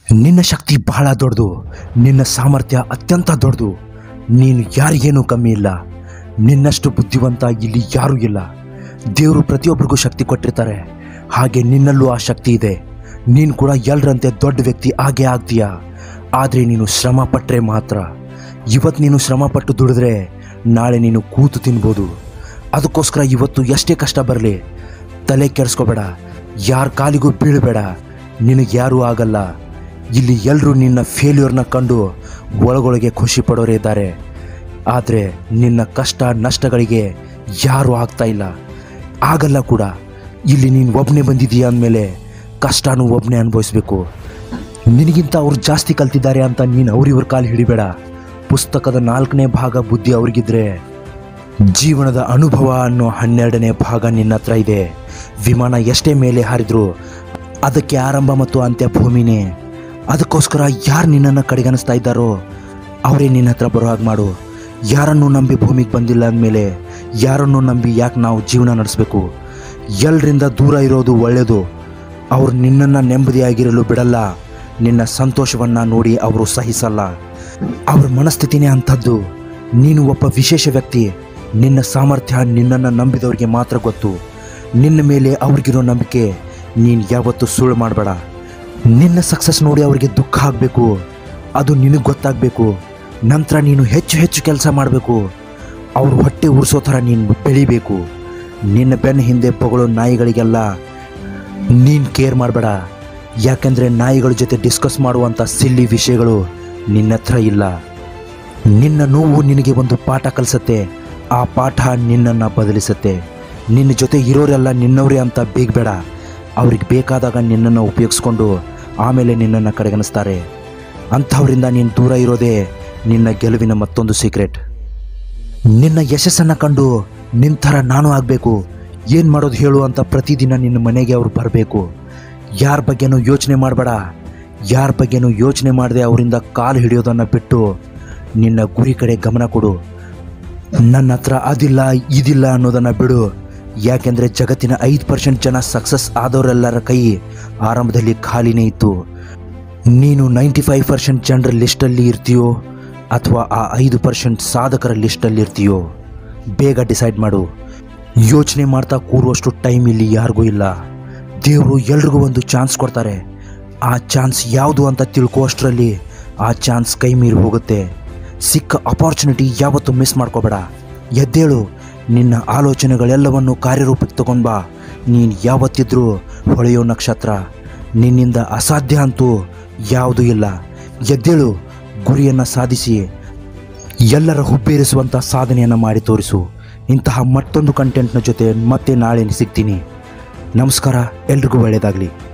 ನಿನ್ನ ಶಕ್ತಿ ಬಹಳ ದೊಡ್ಡದು ನಿನ್ನ ಸಾಮರ್ಥ್ಯ ಅತ್ಯಂತ ದೊಡ್ಡದು ನೀನು ಯಾರಿಗೇನೂ ಕಮ್ಮಿ ಇಲ್ಲ ನಿನ್ನಷ್ಟು ಬುದ್ಧಿವಂತ ಇಲ್ಲಿ ಯಾರೂ ಇಲ್ಲ ದೇವರು ಪ್ರತಿಯೊಬ್ಬರಿಗೂ ಶಕ್ತಿ ಕೊಟ್ಟಿರ್ತಾರೆ ಹಾಗೆ ನಿನ್ನಲ್ಲೂ ಆ ಶಕ್ತಿ ಇದೆ ನೀನು ಕೂಡ ಎಲ್ಲರಂತೆ ದೊಡ್ಡ ವ್ಯಕ್ತಿ ಆಗೇ ಆಗ್ತೀಯ ಆದರೆ ನೀನು ಶ್ರಮ ಪಟ್ಟರೆ ಮಾತ್ರ ಇವತ್ತು ನೀನು ಶ್ರಮ ಪಟ್ಟು ದುಡಿದ್ರೆ ನಾಳೆ ನೀನು ಕೂತು ತಿನ್ಬೋದು ಅದಕ್ಕೋಸ್ಕರ ಇವತ್ತು ಎಷ್ಟೇ ಕಷ್ಟ ಬರಲಿ ತಲೆ ಕೆಡಿಸ್ಕೋಬೇಡ ಯಾರ ಕಾಲಿಗೂ ಬೀಳಬೇಡ ನಿನಗೆ ಯಾರೂ ಆಗಲ್ಲ ಇಲ್ಲಿ ಎಲ್ಲರೂ ನಿನ್ನ ಫೇಲ್ಯೂರ್ನ ಕಂಡು ಒಳಗೊಳಗೆ ಖುಷಿ ಪಡೋರೇ ಇದ್ದಾರೆ ಆದರೆ ನಿನ್ನ ಕಷ್ಟ ನಷ್ಟಗಳಿಗೆ ಯಾರೂ ಆಗ್ತಾ ಇಲ್ಲ ಆಗಲ್ಲ ಕೂಡ ಇಲ್ಲಿ ನೀನು ಒಬ್ಬನೇ ಬಂದಿದ್ದೀಯ ಅಂದಮೇಲೆ ಕಷ್ಟನೂ ಒಬ್ಬನೇ ಅನುಭವಿಸ್ಬೇಕು ನಿನಗಿಂತ ಅವ್ರು ಜಾಸ್ತಿ ಕಲ್ತಿದ್ದಾರೆ ಅಂತ ನೀನು ಅವ್ರಿವ್ರ ಕಾಲು ಹಿಡಿಬೇಡ ಪುಸ್ತಕದ ನಾಲ್ಕನೇ ಭಾಗ ಬುದ್ಧಿ ಅವ್ರಿಗಿದ್ರೆ ಜೀವನದ ಅನುಭವ ಅನ್ನೋ ಹನ್ನೆರಡನೇ ಭಾಗ ನಿನ್ನ ಹತ್ರ ಇದೆ ವಿಮಾನ ಎಷ್ಟೇ ಮೇಲೆ ಹಾರಿದ್ರು ಅದಕ್ಕೆ ಆರಂಭ ಮತ್ತು ಅಂತ್ಯ ಭೂಮಿನೇ ಅದಕ್ಕೋಸ್ಕರ ಯಾರು ನಿನ್ನನ್ನು ಕಡೆಗಣಿಸ್ತಾ ಇದ್ದಾರೋ ಅವರೇ ನಿನ್ನ ಹತ್ರ ಬರೋ ಹಾಗೆ ಮಾಡು ಯಾರನ್ನು ನಂಬಿ ಭೂಮಿಗೆ ಬಂದಿಲ್ಲ ಅಂದಮೇಲೆ ಯಾರನ್ನು ನಂಬಿ ಯಾಕೆ ನಾವು ಜೀವನ ನಡೆಸಬೇಕು ಎಲ್ಲರಿಂದ ದೂರ ಇರೋದು ಒಳ್ಳೆಯದು ಅವ್ರು ನಿನ್ನನ್ನು ನೆಮ್ಮದಿಯಾಗಿರಲು ಬಿಡಲ್ಲ ನಿನ್ನ ಸಂತೋಷವನ್ನು ನೋಡಿ ಅವರು ಸಹಿಸಲ್ಲ ಅವ್ರ ಮನಸ್ಥಿತಿನೇ ಅಂಥದ್ದು ನೀನು ಒಬ್ಬ ವಿಶೇಷ ವ್ಯಕ್ತಿ ನಿನ್ನ ಸಾಮರ್ಥ್ಯ ನಿನ್ನನ್ನು ನಂಬಿದವರಿಗೆ ಮಾತ್ರ ಗೊತ್ತು ನಿನ್ನ ಮೇಲೆ ಅವ್ರಿಗಿರೋ ನಂಬಿಕೆ ನೀನು ಯಾವತ್ತೂ ಸುಳ್ಳು ಮಾಡಬೇಡ ನಿನ್ನ ಸಕ್ಸಸ್ ನೋಡಿ ಅವರಿಗೆ ದುಃಖ ಆಗಬೇಕು ಅದು ನಿನಗೆ ಗೊತ್ತಾಗಬೇಕು ನಂತರ ನೀನು ಹೆಚ್ಚು ಹೆಚ್ಚು ಕೆಲಸ ಮಾಡಬೇಕು ಅವ್ರ ಹೊಟ್ಟೆ ಉರಿಸೋ ಥರ ನೀನು ಬೆಳಿಬೇಕು ನಿನ್ನ ಬೆನ್ನ ಹಿಂದೆ ಪೊಗಳೋ ನಾಯಿಗಳಿಗೆಲ್ಲ ನೀನು ಕೇರ್ ಮಾಡಬೇಡ ಯಾಕಂದರೆ ನಾಯಿಗಳ ಜೊತೆ ಡಿಸ್ಕಸ್ ಮಾಡುವಂಥ ಸಿಲ್ಲಿ ವಿಷಯಗಳು ನಿನ್ನ ಹತ್ರ ಇಲ್ಲ ನಿನ್ನ ನೋವು ನಿನಗೆ ಒಂದು ಪಾಠ ಕಲಿಸತ್ತೆ ಆ ಪಾಠ ನಿನ್ನನ್ನು ಬದಲಿಸುತ್ತೆ ನಿನ್ನ ಜೊತೆ ಇರೋರೆಲ್ಲ ನಿನ್ನವರೇ ಅಂತ ಬೇಗಬೇಡ ಅವ್ರಿಗೆ ಬೇಕಾದಾಗ ನಿನ್ನನ್ನು ಉಪಯೋಗಿಸ್ಕೊಂಡು ಆಮೇಲೆ ನಿನ್ನನ್ನು ಕಡೆಗಣಿಸ್ತಾರೆ ಅಂಥವರಿಂದ ನೀನು ದೂರ ಇರೋದೇ ನಿನ್ನ ಗೆಲುವಿನ ಮತ್ತೊಂದು ಸೀಕ್ರೆಟ್ ನಿನ್ನ ಯಶಸ್ಸನ್ನು ಕಂಡು ನಿನ್ನ ಥರ ನಾನು ಆಗಬೇಕು ಏನು ಮಾಡೋದು ಹೇಳು ಅಂತ ಪ್ರತಿದಿನ ನಿನ್ನ ಮನೆಗೆ ಅವ್ರು ಬರಬೇಕು ಯಾರ ಬಗ್ಗೆನೂ ಯೋಚನೆ ಮಾಡಬೇಡ ಯಾರ ಬಗ್ಗೆನೂ ಯೋಚನೆ ಮಾಡದೆ ಅವರಿಂದ ಕಾಲು ಹಿಡಿಯೋದನ್ನು ಬಿಟ್ಟು ನಿನ್ನ ಗುರಿ ಕಡೆ ಗಮನ ಕೊಡು ನನ್ನ ಹತ್ರ ಅದಿಲ್ಲ ಇದಿಲ್ಲ ಅನ್ನೋದನ್ನು ಬಿಡು ಯಾಕೆಂದರೆ ಜಗತ್ತಿನ ಐದು ಪರ್ಸೆಂಟ್ ಜನ ಸಕ್ಸಸ್ ಆದವರೆಲ್ಲರ ಕೈ ಆರಂಭದಲ್ಲಿ ಖಾಲಿನೇ ಇತ್ತು ನೀನು ನೈಂಟಿ ಫೈವ್ ಪರ್ಸೆಂಟ್ ಜನರ ಲಿಸ್ಟಲ್ಲಿ ಇರ್ತೀಯೋ ಅಥವಾ ಆ ಐದು ಪರ್ಸೆಂಟ್ ಸಾಧಕರ ಲಿಸ್ಟಲ್ಲಿ ಇರ್ತೀಯೋ ಬೇಗ ಡಿಸೈಡ್ ಮಾಡು ಯೋಚನೆ ಮಾಡ್ತಾ ಕೂರುವಷ್ಟು ಟೈಮ್ ಇಲ್ಲಿ ಯಾರಿಗೂ ಇಲ್ಲ ದೇವರು ಎಲ್ರಿಗೂ ಒಂದು ಚಾನ್ಸ್ ಕೊಡ್ತಾರೆ ಆ ಚಾನ್ಸ್ ಯಾವುದು ಅಂತ ತಿಳ್ಕೋ ಆ ಚಾನ್ಸ್ ಕೈ ಮೀರಿ ಹೋಗುತ್ತೆ ಸಿಕ್ಕ ಅಪಾರ್ಚುನಿಟಿ ಯಾವತ್ತೂ ಮಿಸ್ ಮಾಡ್ಕೋಬೇಡ ಎದ್ದೇಳು ನಿನ್ನ ಆಲೋಚನೆಗಳೆಲ್ಲವನ್ನು ಕಾರ್ಯರೂಪಕ್ಕೆ ತಗೊಂಡ್ ಬಾ ನೀನು ಯಾವತ್ತಿದ್ರೂ ಹೊಳೆಯೋ ನಕ್ಷತ್ರ ನಿನ್ನಿಂದ ಅಸಾಧ್ಯ ಅಂತೂ ಯಾವುದೂ ಇಲ್ಲ ಎದ್ದೇಳು ಗುರಿಯನ್ನು ಸಾಧಿಸಿ ಎಲ್ಲರ ಹುಬ್ಬೇರಿಸುವಂಥ ಸಾಧನೆಯನ್ನು ಮಾಡಿ ತೋರಿಸು ಇಂತಹ ಮತ್ತೊಂದು ಕಂಟೆಂಟ್ನ ಜೊತೆ ಮತ್ತೆ ನಾಳೆ ಸಿಗ್ತೀನಿ ನಮಸ್ಕಾರ ಎಲ್ರಿಗೂ ಒಳ್ಳೆಯದಾಗಲಿ